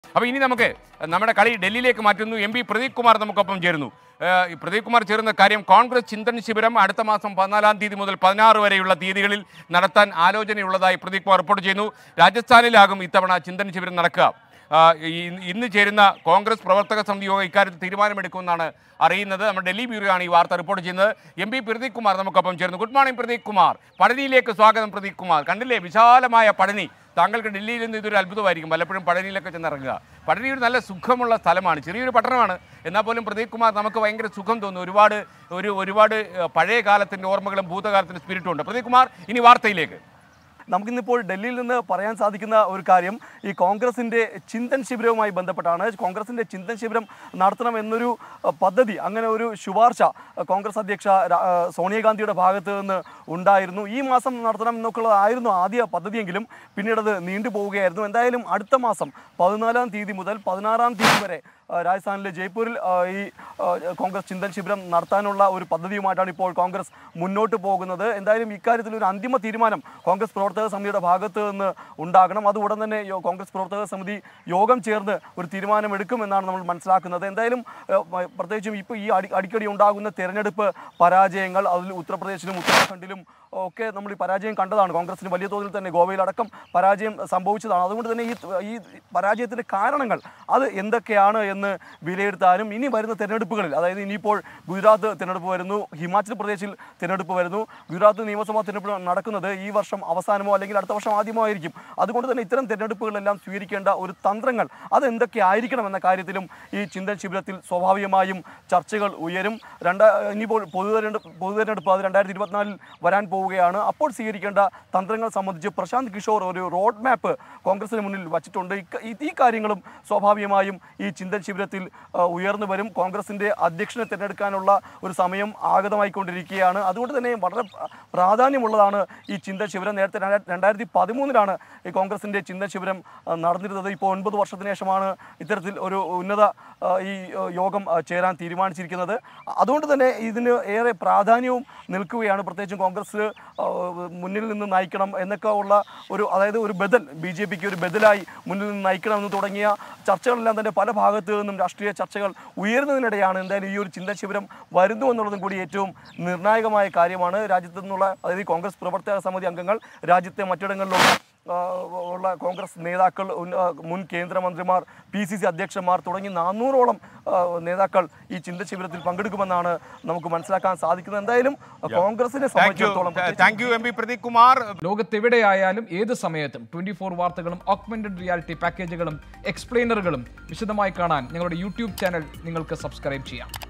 അപ്പോൾ ഇനി നമുക്ക് നമ്മുടെ കളി ഡൽഹിയിലേക്ക് മാറ്റുന്നു എം പി പ്രദീപ് കുമാർ നമുക്കൊപ്പം ചേരുന്നു ഏഹ് ഈ പ്രദീപ് കുമാർ ചേരുന്ന കാര്യം കോൺഗ്രസ് ചിന്തൻ ശിബിരം അടുത്ത മാസം പതിനാലാം തീയതി മുതൽ പതിനാറ് വരെയുള്ള തീയതികളിൽ നടത്താൻ ആലോചനയുള്ളതായി പ്രദീപ് കുമാർ റിപ്പോർട്ട് ചെയ്യുന്നു രാജസ്ഥാനിലാകും ഇത്തവണ ചിന്തൻ ശിബിരം നടക്കുക ആ, ഈ- ഇന്ന് ചേരുന്ന കോൺഗ്രസ് പ്രവർത്തക സമിതി യോഗം ഇക്കാര്യത്തിൽ തീരുമാനമെടുക്കുമെന്നാണ് അറിയുന്നത് നമ്മുടെ ഡൽഹി ബ്യൂറോ ആണ് ഈ വാർത്ത റിപ്പോർട്ട് ചെയ്യുന്നത് എം പി പ്രദീപ് കുമാർ നമുക്കൊപ്പം ചേരുന്നു ഗുഡ് മോർണിംഗ് പ്രദീപ് കുമാർ പഴനിയിലേക്ക് സ്വാഗതം പ്രദീപ് കുമാർ കണ്ടില്ലേ വിശാലമായ പഴനി താങ്കൾക്ക് ഡൽഹിയിൽ നിന്ന് ഇതൊരു അത്ഭുതമായിരിക്കും പലപ്പോഴും പഴനിയിലൊക്കെ ചെന്നിറങ്ങുക പഴനി ഒരു നല്ല സുഖമുള്ള സ്ഥലമാണ് ചെറിയൊരു പട്ടണമാണ് എന്നാൽ പോലും പ്രദീപ് കുമാർ നമുക്ക് ഭയങ്കര സുഖം തോന്നുന്നു ഒരുപാട് ഒരു ഒരുപാട് ഏഹ്, പഴയ കാലത്തിൻ്റെ ഓർമ്മകളും ഭൂതകാലത്തിൻ്റെ സ്പിരിറ്റും ഉണ്ട് പ്രദീപ് കുമാർ ഇനി വാർത്തയിലേക്ക് നമുക്കിന്നിപ്പോൾ ഡൽഹിയിൽ നിന്ന് പറയാൻ സാധിക്കുന്ന ഒരു കാര്യം ഈ കോൺഗ്രസിൻ്റെ ചിന്തൻ ശിബിരവുമായി ബന്ധപ്പെട്ടാണ് കോൺഗ്രസിൻ്റെ ചിന്തൻ ശിബിരം നടത്തണം എന്നൊരു അഹ്, പദ്ധതി അങ്ങനെ ഒരു ശുപാർശ അഹ്, കോൺഗ്രസ് അധ്യക്ഷ രാ- അഹ്, സോണിയാഗാന്ധിയുടെ ഭാഗത്ത് നിന്ന് ഉണ്ടായിരുന്നു ഈ മാസം നടത്തണം എന്നൊക്കെയുള്ളതായിരുന്നു ആദ്യ പദ്ധതിയെങ്കിലും പിന്നീട് അത് നീണ്ടുപോവുകയായിരുന്നു എന്തായാലും അടുത്ത മാസം പതിനാലാം തീയതി മുതൽ പതിനാറാം തീയതി വരെ അഹ്, രാജസ്ഥാനിലെ ജയ്പൂരിൽ അഹ്, ഈ അഹ്, കോൺഗ്രസ് ചിന്തൻ ശിബിരം നടത്താനുള്ള ഒരു പദ്ധതിയുമായിട്ടാണ് ഇപ്പോൾ കോൺഗ്രസ് മുന്നോട്ട് പോകുന്നത് എന്തായാലും ഇക്കാര്യത്തിൽ ഒരു അന്തിമ തീരുമാനം കോൺഗ്രസ് പ്രവർത്തക സമിതിയുടെ ഭാഗത്ത് നിന്ന് ഉണ്ടാകണം അത് ഉടൻ തന്നെ യോ- കോൺഗ്രസ് പ്രവർത്തക സമിതി യോഗം ചേർന്ന് ഒരു തീരുമാനമെടുക്കുമെന്നാണ് നമ്മൾ മനസ്സിലാക്കുന്നത് എന്തായാലും ഏഹ്, മ- പ്രത്യേകിച്ചും ഇപ്പോൾ ഈ അടി അടിക്കടി ഉണ്ടാകുന്ന തെരഞ്ഞെടുപ്പ് പരാജയങ്ങൾ അതിൽ ഉത്തർപ്രദേശിലും ഉത്തരാഖണ്ഡിലും ഒക്കെ നമ്മൾ ഈ പരാജയം കണ്ടതാണ് കോൺഗ്രസിന് വലിയ തോതിൽ തന്നെ ഗോവയിലടക്കം പരാജയം സംഭവിച്ചതാണ് അതുകൊണ്ട് തന്നെ ഈ ഈ പരാജയത്തിൻ്റെ കാരണങ്ങൾ അത് എന്തൊക്കെയാണ് എന്ന് വിലയിരുത്താനും ഇനി വരുന്ന തെരഞ്ഞെടുപ്പുകളിൽ അതായത് ഇനിയിപ്പോൾ ഗുജറാത്ത് തിരഞ്ഞെടുപ്പ് വരുന്നു ഹിമാചൽ പ്രദേശിൽ തിരഞ്ഞെടുപ്പ് വരുന്നു ഗുജറാത്ത് നിയമസഭാ തിരഞ്ഞെടുപ്പ് നടക്കുന്നത് ഈ വർഷം അവസാനമോ അല്ലെങ്കിൽ അടുത്ത വർഷം ആദ്യമോ ആയിരിക്കും അതുകൊണ്ട് തന്നെ ഇത്തരം തിരഞ്ഞെടുപ്പുകളെല്ലാം സ്വീകരിക്കേണ്ട ഒരു തന്ത്രങ്ങൾ അത് എന്തൊക്കെ ആയിരിക്കണം എന്ന കാര്യത്തിലും ഈ ചിന്തൻ ശിബിരത്തിൽ സ്വാഭാവികമായും ചർച്ചകൾ ഉയരും രണ്ടാ ഇനിയിപ്പോൾ പൊതു തെരഞ്ഞെടുപ്പ് പൊതു തെരഞ്ഞെടുപ്പ് അത് രണ്ടായിരത്തി ഇരുപത്തിനാലിൽ വരാൻ പോവുകയാണ് അപ്പോൾ സ്വീകരിക്കേണ്ട തന്ത്രങ്ങൾ സംബന്ധിച്ച് പ്രശാന്ത് കിഷോർ ഒരു റോഡ് മാപ്പ് കോൺഗ്രസിന് മുന്നിൽ വച്ചിട്ടുണ്ട് ഇക്ക- ഈ- ഈ കാര്യങ്ങളും സ്വാഭാവികമായും ഈ ചിന്തൻ ശിബിരത്തിൽ ആ, ഉയർന്നു വരും കോൺഗ്രസിൻ്റെ അധ്യക്ഷനെ തിരഞ്ഞെടുക്കാനുള്ള ഒരു സമയം ആഗതമായിക്കൊണ്ടിരിക്കുകയാണ് അതുകൊണ്ട് തന്നെ വളരെ പ്ര- പ്രാധാന്യമുള്ളതാണ് ഈ ചിന്തൻ ശിബിരം നേരത്തെ രണ്ടായിരത്തി രണ്ടായിരത്തി പതിമൂന്നിലാണ് ഈ കോൺഗ്രസിൻ്റെ ചിന്തൻ ശിബിരം ആ, നടന്നിരുന്നത് ഇപ്പോൾ ഒൻപത് വർഷത്തിന് ശേഷമാണ് ഇത്തരത്തിൽ ഒരു ഉന്നത ആ, ഈ ആ, യോഗം ആ, ചേരാൻ തീരുമാനിച്ചിരിക്കുന്നത് അതുകൊണ്ട് തന്നെ ഇതിന് ഏറെ പ്രാധാന്യവും നിൽക്കുകയാണ് പ്രത്യേകിച്ചും കോൺഗ്രസ് ആ, മുന്നിൽ നിന്ന് നയിക്കണം എന്നൊക്കെ ഉള്ള ഒരു അതായത് ഒരു ബദൽ ബി ജെ പിക്ക് ഒരു ബദലായി മുന്നിൽ നിന്ന് നയിക്കണം എന്ന് തുടങ്ങിയ ചർച്ചകളെല്ലാം തന്നെ പല ഭാഗത്തു നിന്നും രാഷ്ട്രീയ ചർച്ചകൾ ഉയരുന്നതിനിടെയാണ് എന്തായാലും ഈ ഒരു ചിന്താ ശിബിരം വരുന്നു എന്നുള്ളതും കൂടി ഏറ്റവും നിർണായകമായ കാര്യമാണ് രാജ്യത്തു നിന്നുള്ള അതായത് ഈ കോൺഗ്രസ് പ്രവർത്തക സമിതി അംഗങ്ങൾ രാജ്യത്തെ മറ്റിടങ്ങളിലുള്ള ആ, ഉള്ള കോൺഗ്രസ് നേതാക്കൾ ഉന്ന- ആ, മുൻ കേന്ദ്രമന്ത്രിമാർ പി സി സി അധ്യക്ഷന്മാർ തുടങ്ങി നാനൂറോളം ആ, നേതാക്കൾ ഈ ചിന്ത ശിബിരത്തിൽ പങ്കെടുക്കുമെന്നാണ് നമുക്ക് മനസ്സിലാക്കാൻ സാധിക്കുന്നത് എന്തായാലും കോൺഗ്രസിനെ താങ്ക് യു സംബന്ധിച്ചിടത്തോളം പ്രത്യേകിച്ച് thank you M P Pradeep Kumar ലോകത്തെവിടെയായാലും ഏത് സമയത്തും ട്വന്റി ഫോർ വാർത്തകളും ഓഗ്മെന്റഡ് റിയാലിറ്റി പാക്കേജുകളും എക്സ്പ്ലെയിനറുകളും വിശദമായി കാണാൻ ഞങ്ങളുടെ യൂട്യൂബ് ചാനൽ നിങ്ങൾക്ക് സബ്സ്ക്രൈബ് ചെയ്യാം